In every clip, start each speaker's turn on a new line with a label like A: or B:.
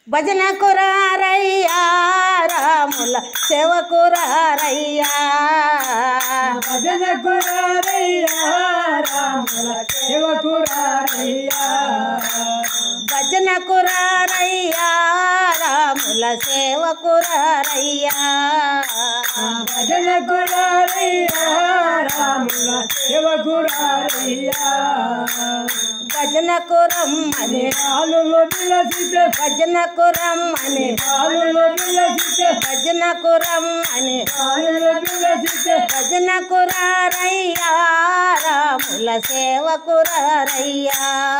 A: భజన కురారయ్యా రాముల సేవకురారయ్యా
B: భజన కురారయ్యా రాముల సేవకురారయ్యా
A: భజన కురారయ్యా రాముల సేవకురారయ్యా
B: భజన కురారయ్యా రాముల సేవకురారయ్యా
A: భజన కురమ్మని
B: పాలులో విలసితే
A: భజన కురమ్మని
B: పాలులో విలసితే
A: భజన కురమ్మని
B: పాలులో విలసితే
A: భజన కురారయ్యా రాముల సేవకురారయ్యా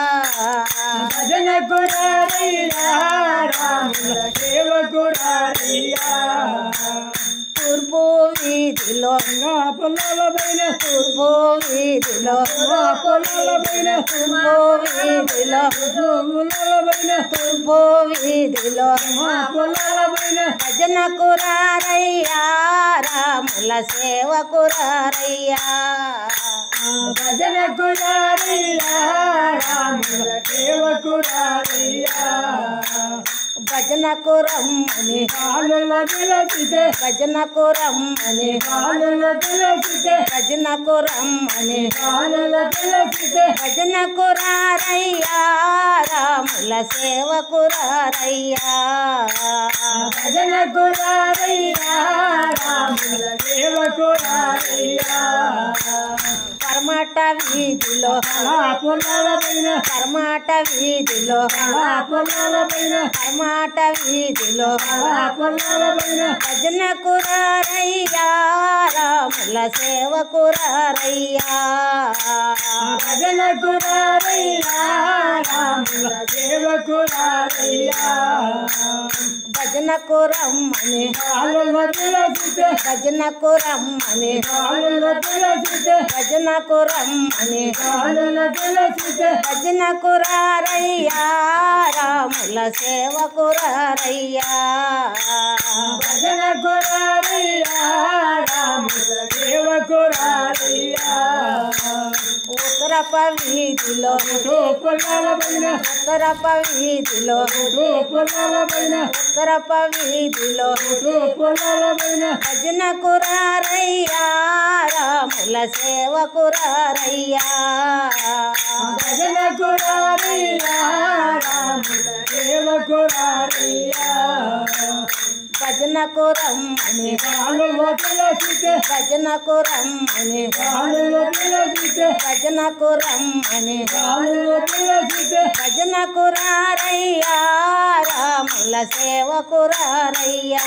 B: భజన కురారయ్యా రాముల సేవకురారయ్యా
A: తూర్పు వీధిలో
B: రంగా పొలాల పైన
A: తూర్పు వీధిలో
B: రంగా పొలాల పైన
A: తూర్పు వీధిలో
B: పొలాల పైన
A: తూర్పు వీధిలో
B: రంగా పొలాల పైన
A: భజన కురారయ్యా రాముల సేవకురారయ్యా
B: భజన కురారయ్యా రాముల సేవకురారయ్యా
A: భజన కురమ్మని
B: పాలుల విలసితే
A: భజన కురమ్మని
B: పాలుల విలసితే
A: భజన కురమ్మని
B: పాలుల విలసితే
A: భజన కురారయ్యా రాముల సేవకురారయ్యా
B: భజన కురారయ్యా రాముల సేవకురారయ్యా
A: కర్మాట వీధిలో
B: ఆ పొలాల పైన
A: కర్మాట వీధిలో
B: ఆ పొలాల పైన
A: కర్మాట వీధిలో
B: ఆ పొలాల పైన
A: భజన కురారయ్యా రాముల సేవకురారయ్యా
B: భజన కురారయ్యా రాముల సేవకురారయ్యా
A: భజన కురమ్మని
B: పాలుల విలసితే
A: భజన కురమ్మని
B: పాలుల విలసితే
A: భజన కురమ్మని
B: పాలుల విలసితే
A: భజన కురారయ్యా రాముల సేవకురారయ్యా
B: భజన కురారయ్యా రాముల సేవకురారయ్యా
A: ఉత్తరప వీధిలో
B: ఓ పొలాల పైన
A: ఉత్తరప వీధిలో
B: ఓ పొలాల పైన
A: ఉత్తరప వీధిలో
B: ఓ పొలాల పైన
A: భజన కురారయ్యా రాముల సేవకురారయ్యా
B: భజన కురారయ్యా రాముల సేవకురారయ్యా
A: భజన కురమ్మని
B: పాలులో విలసితే
A: భజన కురమ్మని
B: పాలులో విలసితే
A: భజన కురమ్మని
B: పాలులో విలసితే
A: భజన కురారయ్యా రాముల సేవకురారయ్యా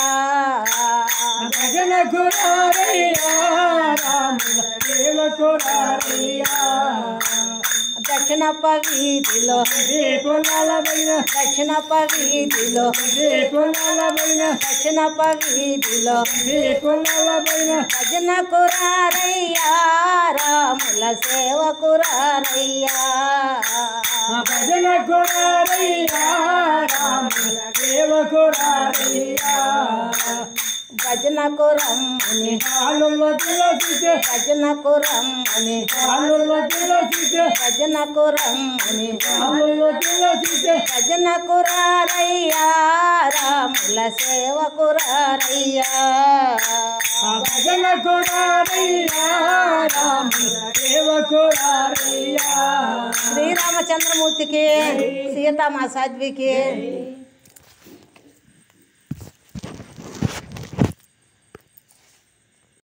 B: భజన కురారయ్యా రాముల సేవకురారయ్యా
A: దక్షిణప వీధిలో
B: ఏ పొలాల పైన
A: దక్షిణప వీధిలో
B: ఏ పొలాల పైన
A: దక్షిణప వీధిలో
B: ఏ పొలాల పైన
A: భజన కురారయ్యా రాముల సేవకురారయ్యా
B: భజన కురారయ్యా రాముల సేవకురారయ్యా
A: భజన కురమ్మని
B: పాలులో విలసితే
A: భజన కురమ్మని
B: పాలులో విలసితే
A: భజన కురమ్మని
B: పాలులో విలసితే
A: భజన కురారయ్యా రాముల సేవకురారయ్యా
B: భజన కురారయ్యా రాముల సేవకురారయ్యా
A: శ్రీరామచంద్రమూర్తికి సీతమ్మ సాధ్వికి